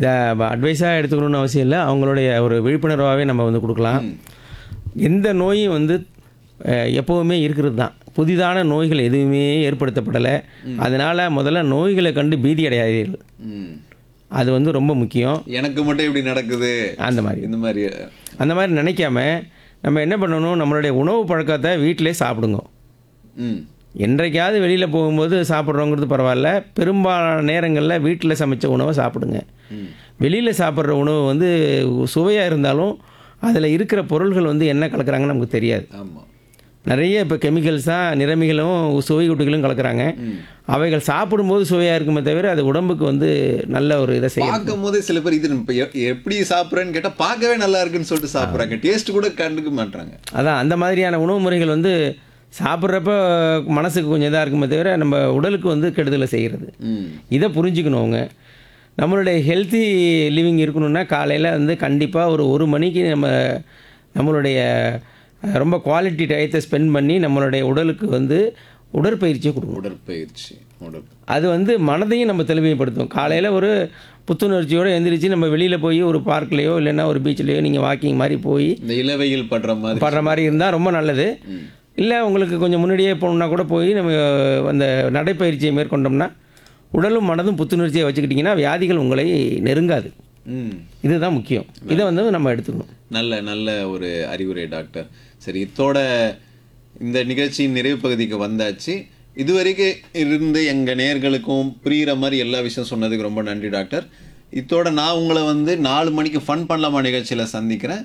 இதை அட்வைஸாக எடுத்துக்கணும்னு அவசியம் இல்லை அவங்களுடைய ஒரு விழிப்புணர்வாகவே நம்ம வந்து கொடுக்கலாம் எந்த நோயும் வந்து அஹ், எப்போவுமே இருக்கிறது தான் புதிதான நோய்கள் எதுவுமே ஏற்படுத்தப்படலை அதனால் முதல்ல நோய்களை கண்டு பீதி அடையாதீர்கள் ம். அது வந்து ரொம்ப முக்கியம் எனக்கு மட்டும் இப்படி நடக்குது அந்த மாதிரி இந்த மாதிரி அந்த மாதிரி நினைக்காம நம்ம என்ன பண்ணணும் நம்மளுடைய உணவு பழக்கத்தை வீட்டிலே சாப்பிடுங்க ம் என்றைக்காவது வெளியில் போகும்போது சாப்பிட்றோங்கிறது பரவாயில்ல பெரும்பாலான நேரங்களில் வீட்டில் சமைச்ச உணவை சாப்பிடுங்க வெளியில் சாப்பிட்ற உணவு வந்து சுவையாக இருந்தாலும் அதில் இருக்கிற பொருள்கள் வந்து என்ன கலக்குறாங்கன்னு நமக்கு தெரியாது ஆமாம் நிறைய இப்போ கெமிக்கல்ஸ் தான் நிறமிகளும் சுவை கூட்டிகளும் கலக்குறாங்க அவைகள் சாப்பிடும்போது சுவையாக இருக்குமே தவிர அது உடம்புக்கு வந்து நல்ல ஒரு இதை செய்யும் பார்க்கும் போதே சில பேர் இது இப்ப எ- எப்படி சாப்பிட்றேன்னு கேட்டால் பார்க்கவே நல்லா இருக்குன்னு சொல்லிட்டு சாப்பிட்றாங்க டேஸ்ட் கூட கண்டுக்க மாட்டாங்க அதான் அந்த மாதிரியான உணவு முறைகள் வந்து சாப்பிட்றப்ப மனசுக்கு கொஞ்சம் இதாக இருக்குமே தவிர நம்ம உடலுக்கு வந்து கெடுதலை செய்கிறது ம் இதை புரிஞ்சுக்கணும் அவங்க நம்மளுடைய ஹெல்த்தி லிவிங் இருக்கணும்னா காலையில் வந்து கண்டிப்பாக ஒரு ஒரு மணிக்கு நம்ம நம்மளுடைய அஹ், ரொம்ப குவாலிட்டி டயத்தை ஸ்பெண்ட் பண்ணி நம்மளுடைய உடலுக்கு வந்து உடற்பயிற்சியை கொடுக்கணும் உடற்பயிற்சி உடற் அது வந்து மனதையும் நம்ம தெளிமைப்படுத்தும் காலையில் ஒரு புத்துணர்ச்சியோடு எந்திரிச்சு நம்ம வெளியில் போய் ஒரு பார்க்லேயோ இல்லைன்னா ஒரு பீச்லேயோ நீங்கள் வாக்கிங் மாதிரி போய் இந்த இளவையில் படுற மாதிரி படுற மாதிரி இருந்தால் ரொம்ப நல்லது இல்லை உங்களுக்கு கொஞ்சம் முன்னாடியே போகணுன்னா கூட போய் நம்ம அந்த நடைப்பயிற்சியை மேற்கொண்டோம்னா உடலும் மனதும் புத்துணர்ச்சியை வச்சுக்கிட்டிங்கன்னா வியாதிகள் உங்களை நெருங்காது ம் இதுதான் முக்கியம் இதை வந்து நம்ம எடுத்துக்கணும் நல்ல நல்ல ஒரு அறிவுரை டாக்டர் சரி இத்தோட இந்த நிகழ்ச்சியின் நிறைவு பகுதிக்கு வந்தாச்சு இதுவரைக்கும் இருந்து எங்கள் நேர்களுக்கும் புரிகிற மாதிரி எல்லா விஷயம் சொன்னதுக்கு ரொம்ப நன்றி டாக்டர் இத்தோட நான் உங்களை வந்து நாலு மணிக்கு ஃபன் பண்ணலாமா நிகழ்ச்சியில் சந்திக்கிறேன்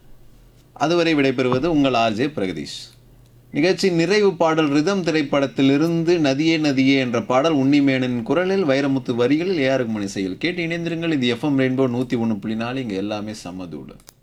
அதுவரை விடைபெறுவது உங்கள் ஆர்ஜே பிரகதீஷ் நிகழ்ச்சி நிறைவு பாடல் ரிதம் திரைப்படத்திலிருந்து நதியே நதியே என்ற பாடல் உன்னிமேனன் குரலில் வைரமுத்து வரிகளில் ஏஆர் மணி செயல் கேட்டு இணைந்திருங்கள் இது எஃப்எம் ரெயின்போ நூற்றி ஒன்று புள்ளி நாலு இங்கே எல்லாமே சமதூடு